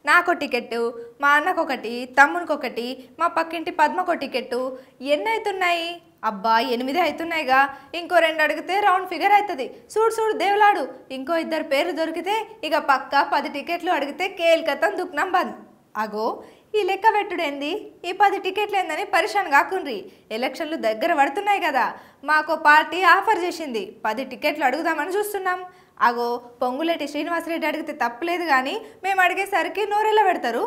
నాకో టికెట్టు మా అన్నకొకటి తమ్మునికొకటి మా పక్కింటి పద్మకో టికెట్టు ఎన్ని అవుతున్నాయి అబ్బా ఎనిమిది అవుతున్నాయిగా ఇంకో రెండు అడిగితే రౌండ్ ఫిగర్ అవుతుంది చూడు చూడు దేవులాడు ఇంకో ఇద్దరు పేర్లు దొరికితే ఇక పక్క పది టికెట్లు అడిగితే కేల్కతం దుక్నం బంద్ అగో ఈ లెక్క పెట్టుడేంది ఈ పది టికెట్లు ఏందని పరిశాన్ కాకుండ్రి ఎలక్షన్లు దగ్గర పడుతున్నాయి కదా మాకో పార్టీ ఆఫర్ చేసింది పది టికెట్లు అడుగుదామని చూస్తున్నాం అగో పొంగులేటి శ్రీనివాసరెడ్డి అడిగితే తప్పులేదు కానీ మేము అడిగేసరికి నోరెళ్ళ పెడతారు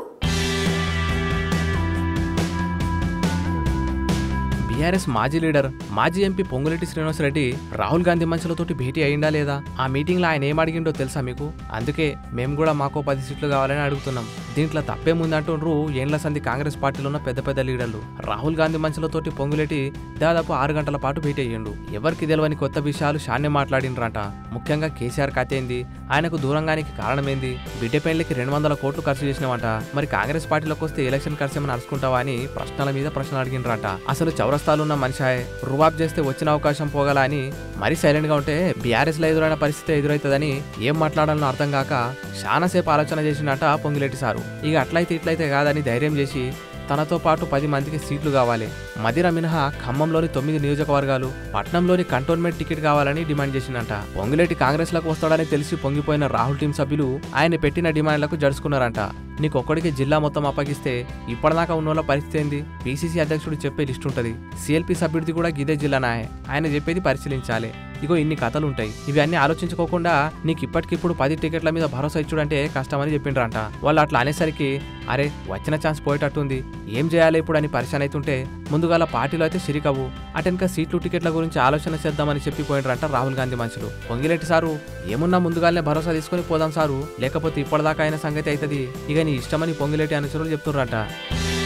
బీఆర్ఎస్ మాజీ లీడర్ మాజీ ఎంపీ పొంగులేటి శ్రీనివాసరెడ్డి రాహుల్ గాంధీ మనుషులతోటి భేటీ అయిందా లేదా ఆ మీటింగ్ లో ఆయన ఏం అడిగిండో తెలుసా మీకు అందుకే మేము కూడా మాకో పది సీట్లు కావాలని అడుగుతున్నాం దీంట్లో తప్పేముందంటుండ్రు ఏండ్ల సంది కాంగ్రెస్ పార్టీలో ఉన్న పెద్ద పెద్ద లీడర్లు రాహుల్ గాంధీ మనుషులతోటి పొంగులేటి దాదాపు ఆరు గంటల పాటు భేటీ అయ్యిండు ఎవరికి తెలియని కొత్త విషయాలు షాన్నే మాట్లాడిండ్రంట ముఖ్యంగా కేసీఆర్ కథ ఏంది ఆయనకు దూరంగానికి కారణమేంది బిడ్డ పెళ్లికి రెండు వందల కోట్లు ఖర్చు చేసినావంట మరి కాంగ్రెస్ పార్టీలోకి వస్తే ఎలక్షన్ ఖర్చు ఏమైనా నడుచుకుంటావా అని ప్రశ్నల మీద ప్రశ్నలు అడిగినరంట అసలు చౌరస్తాలున్న మనిషి రుబాబ్ చేస్తే వచ్చిన అవకాశం పోగల అని మరీ సైలెంట్ గా ఉంటే బీఆర్ఎస్ లో ఎదురైన పరిస్థితి ఎదురవుతుందని ఏం మాట్లాడాలో అర్థం కాక చాలాసేపు ఆలోచన చేసినట్ట పొంగిలేటి సారు ఇక అట్లయితే ఇట్లయితే కాదని ధైర్యం చేసి తనతో పాటు పది మందికి సీట్లు కావాలి మదిర మినహా ఖమ్మంలోని తొమ్మిది నియోజకవర్గాలు పట్నంలోని కంటోన్మెంట్ టికెట్ కావాలని డిమాండ్ చేసిందంట పొంగులేటి కాంగ్రెస్ లకు వస్తాడని తెలిసి పొంగిపోయిన రాహుల్ టీం సభ్యులు ఆయన పెట్టిన డిమాండ్లకు జడుచుకున్నారంట నీకొక్కడికి జిల్లా మొత్తం అప్పగిస్తే ఇప్పటిదాకా ఉన్నోళ్ళ పరిస్థితి ఏంది పీసీసీ అధ్యక్షుడు చెప్పే లిస్ట్ ఉంటుంది సిఎల్పి సభ్యుడిది కూడా గిదే జిల్లానాయే ఆయన చెప్పేది పరిశీలించాలి ఇగో ఇన్ని కథలు ఉంటాయి ఇవి అన్ని ఆలోచించుకోకుండా నీకు ఇప్పటికిప్పుడు పది టికెట్ల మీద భరోసా ఇచ్చుడంటే కష్టమని చెప్పిండ్రంట వాళ్ళు అట్లా అనేసరికి అరే వచ్చిన ఛాన్స్ పోయేటట్టుంది ఏం చేయాలి ఇప్పుడు అని పరిశాన్ అవుతుంటే ముందుగాల పార్టీలో అయితే సిరికవు అటెనక సీట్లు టికెట్ల గురించి ఆలోచన చేద్దామని చెప్పిపోయినరంట రాహుల్ గాంధీ మనుషులు పొంగిరెడ్డి సారు ఏమున్నా ముందుగానే భరోసా తీసుకొని పోదాం సారు లేకపోతే ఇప్పటిదాకా అయిన సంగతి అవుతుంది ఇక నీ ఇష్టమని పొంగిలేటి అనుచరులు చెప్తున్నారంట